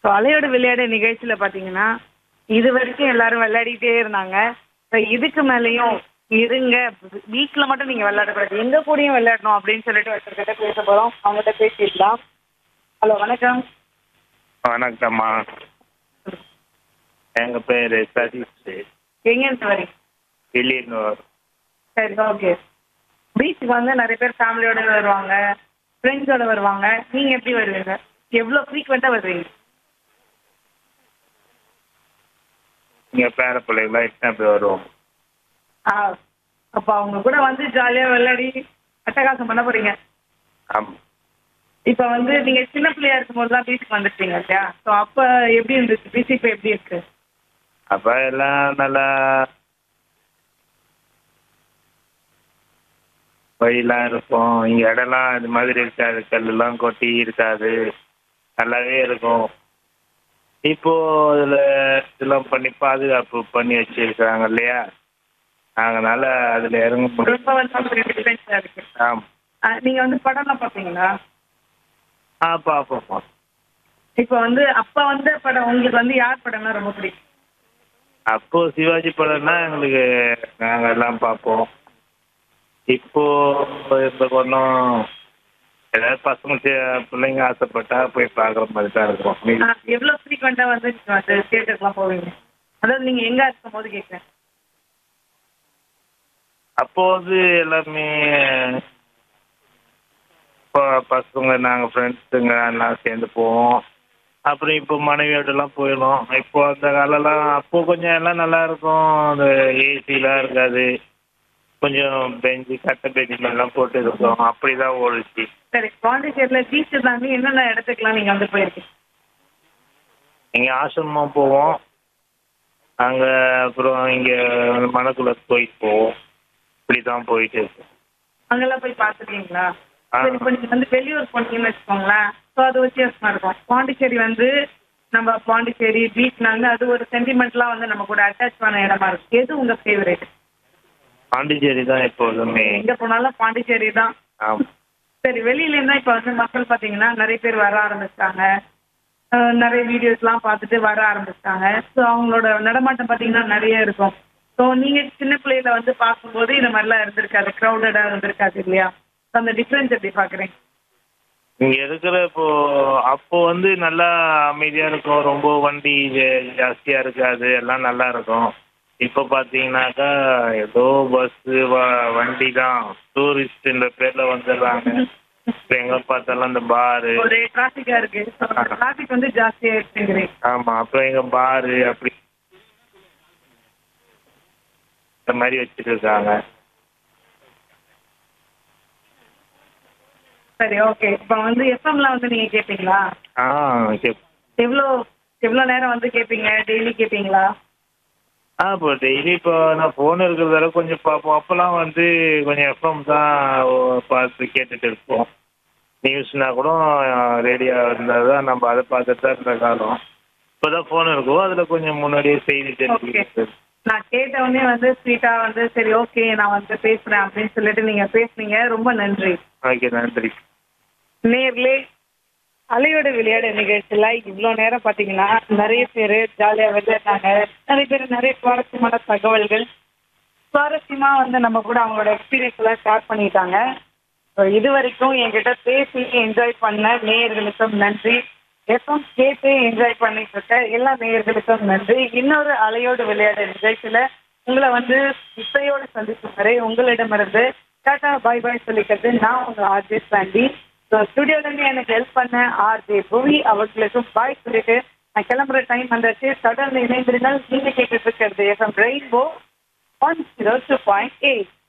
So அலையோட விளையாட நிகழ்ச்சியில பாத்தீங்கன்னா இது வரைக்கும் எல்லாரும் விளையாடிட்டே இருந்தாங்க ஸோ இதுக்கு மேலேயும் இருங்க வீட்ல மட்டும் நீங்க விளையாடக்கூடாது எங்க கூடயும் விளையாடணும் அப்படின்னு சொல்லிட்டு ஒருத்தர்கிட்ட பேச போறோம் அவங்ககிட்ட பேசிடலாம் ஹலோ வணக்கம் வணக்கம்மா எங்க பேரு சதீஷ் எங்க இருந்து வரீங்க வெளியூர் சரி ஓகே பீச்சுக்கு வந்து நிறைய பேர் ஃபேமிலியோட வருவாங்க ஃப்ரெண்ட்ஸோட வருவாங்க நீங்க எப்படி வருவீங்க எவ்வளோ ஃப்ரீக்வெண்ட்டாக வருவீங்க இங்க பேர பிள்ளைங்களா எத்தனை பேர் வருவோம் ஆ அப்போ அவங்க கூட வந்து ஜாலியாக விளையாடி அட்டகாசம் பண்ண போறீங்க ஆமா இப்போ வந்து நீங்க சின்ன பிள்ளையா இருக்கும்போது தான் பீச்சுக்கு வந்துருப்பீங்க இல்லையா ஸோ அப்போ எப்படி இருந்துச்சு பீச் இப்போ எப்படி இருக்கு அப்ப எல்லாம் நல்லா வழியெல்லாம் இருக்கும் இங்க இடம்லாம் இது மாதிரி இருக்காது கல்லெல்லாம் கொட்டி இருக்காது நல்லாவே இருக்கும் இப்போ இதுல இதெல்லாம் பண்ணி பாதுகாப்பு பண்ணி வச்சிருக்காங்க இல்லையா அதனால அதுல இறங்க முடியும் ரொம்ப வந்து டிஃப்ரென்ஸாக இருக்கு ஆமா ஆ, நீங்க வந்து படம்லாம் பார்ப்பீங்களா ஆ பார்ப்போம் இப்போ வந்து அப்போ வந்த படம் உங்களுக்கு வந்து யார் படம்னா ரொம்ப பிடிக்கும் அப்போ சிவாஜி படம்னா எங்களுக்கு நாங்கள் எல்லாம் பார்ப்போம் இப்போ இந்த ஒன்றும் ஏதாவது பசங்க சி- பிள்ளைங்க ஆசைப்பட்டா போய் பார்க்குற மாதிரி தான் இருக்கும் ஆ, எவ்வளவு ஃப்ரீக்வெண்டா வந்து நீங்க வந்து தியேட்டருக்குலாம் போவீங்க அதாவது நீங்க எங்க இருக்கும் போது கேட்குறேன் அப்போ வந்து எல்லாமே இப்போ பசங்க நாங்கள் ஃப்ரெண்ட்ஸுங்க எல்லாம் சேர்ந்து போவோம் அப்புறம் இப்போ மனைவியோடலாம் போயிடும் இப்போ அந்த காலம்லாம் அப்போ கொஞ்சம் எல்லாம் நல்லா இருக்கும் அந்த ஏசிலாம் இருக்காது கொஞ்சம் பெஞ்சு கட்டை பெஞ்சு எல்லாம் போட்டு இருக்கும் அப்படி தான் ஓடுச்சு சரி பாண்டிச்சேரியில பீச் தாண்டி என்னென்ன இடத்துக்குலாம் நீங்க வந்து போயிருக்கீங்க இங்கே ஆசிரமம் போவோம் அங்கே அப்புறம் இங்கே மணக்குளர் கோயில் போவோம் இப்படி தான் போயிட்டு இருக்கோம் அங்கெல்லாம் போய் பார்த்துருக்கீங்களா ஆ. சரி இப்போ நீங்க வந்து வெளியூர் போனீங்கன்னு வச்சுக்கோங்களேன் ஸோ அது வித்தியாசமா இருக்கும் பாண்டிச்சேரி வந்து நம்ம பாண்டிச்சேரி பீச்னாங்க அது ஒரு சென்டிமெண்ட்லாம் வந்து நம்ம கூட அட்டாச் பண்ண இடமா இருக்கு எது உங்க ஃபேவரேட் பாண்டிச்சேரி தான் எப்போதுமே எங்க போனாலும் பாண்டிச்சேரி தான் ஆமாம் சரி வெளியில இருந்தா இப்ப வந்து மக்கள் பாத்தீங்கன்னா நிறைய பேர் வர ஆரம்பிச்சிட்டாங்க அஹ் நிறைய வீடியோஸ்லாம் பார்த்துட்டு வர ஆரம்பிச்சிட்டாங்க ஸோ அவங்களோட நடமாட்டம் பாத்தீங்கன்னா நிறைய இருக்கும் ஸோ நீங்க சின்ன பிள்ளையில வந்து பார்க்கும்போது இந்த மாதிரிலாம் இருந்திருக்காது க்ரௌடடா இருந்திருக்காது இல்லையா So அந்த டிஃப்ரென்ஸ் எப்படி பாக்குறீங்க இங்கே இருக்கிற இப்போ அப்போ வந்து நல்லா அமைதியாக இருக்கும் ரொம்ப வண்டி ஜா- ஜாஸ்தியா இருக்காது எல்லாம் நல்லா இருக்கும் இப்போ பார்த்தீங்கன்னாக்கா ஏதோ பஸ்ஸு வ வண்டி தான் டூரிஸ்ட்ன்ற பேரில் வந்துடுறாங்க இப்போ எங்கே பார்த்தாலும் அந்த பாரு ஒரு டிராஃபிக்கா இருக்கு டிராஃபிக் வந்து ஜாஸ்தியா இருக்குங்கிறீங்க ஆமாம் அப்புறம் எங்க பாரு அப்படி இந்த மாதிரி வச்சுட்டு இருக்காங்க சரி ஓகே இப்போ வந்து எஃப்எம்லாம் வந்து நீங்க கேட்பீங்களா ஆ சரி எவ்வளோ எவ்வளோ நேரம் வந்து கேட்பீங்க டெய்லி கேட்பீங்களா ஆ இப்போ டெய்லி இப்போ நான் ஃபோன் இருக்கிறதால கொஞ்சம் பார்ப்போம் அப்போல்லாம் வந்து கொஞ்சம் எஃப்எம் தான் பார்த்து கேட்டுட்டு இருப்போம் நியூஸ்னா கூட ரேடியோ இருந்தால் தான் நம்ம அதை பார்த்துட்டு தான் இருந்த காலம் இப்போ தான் ஃபோன் இருக்கும் அதில் கொஞ்சம் முன்னாடியே செய்தி ஓகே தெரிஞ்சுக்கிட்டு நான் கேட்ட உடனே வந்து ஸ்வீட்டா வந்து சரி ஓகே நான் வந்து பேசுறேன் அப்படின்னு சொல்லிட்டு நீங்க பேசுனீங்க ரொம்ப நன்றி ஓகே நன்றி நேர்லே அலையோட விளையாட நிகழ்ச்சியில இவ்வளோ நேரம் பார்த்தீங்கன்னா நிறைய பேர் ஜாலியாக விளையாடினாங்க நிறைய பேர் நிறைய சுவாரஸ்யமான தகவல்கள் சுவாரஸ்யமா வந்து நம்ம கூட அவங்களோட எக்ஸ்பீரியன்ஸ் எல்லாம் ஷேர் பண்ணிட்டாங்க So, இது வரைக்கும் என்கிட்ட பேசி என்ஜாய் பண்ண நேயர்களுக்கும் நன்றி எப்பவும் கேட்டு என்ஜாய் பண்ணிட்டு இருக்க எல்லா நேயர்களுக்கும் நன்றி இன்னொரு அலையோடு விளையாட நிகழ்ச்சியில உங்களை வந்து இசையோடு சந்திக்கும் வரை உங்களிடமிருந்து டாடா பாய் பாய் சொல்லிக்கிறது நான் உங்க ஆர்ஜே சாண்டி ஸோ ஸ்டுடியோல இருந்து எனக்கு ஹெல்ப் பண்ண ஆர்ஜே புவி அவர்களுக்கும் பாய் சொல்லிட்டு நான் கிளம்புற டைம் வந்துச்சு தொடர்ந்து இணைந்திருந்தால் நீங்க கேட்டுட்டு இருக்கிறது F M rainbow one zero two point eight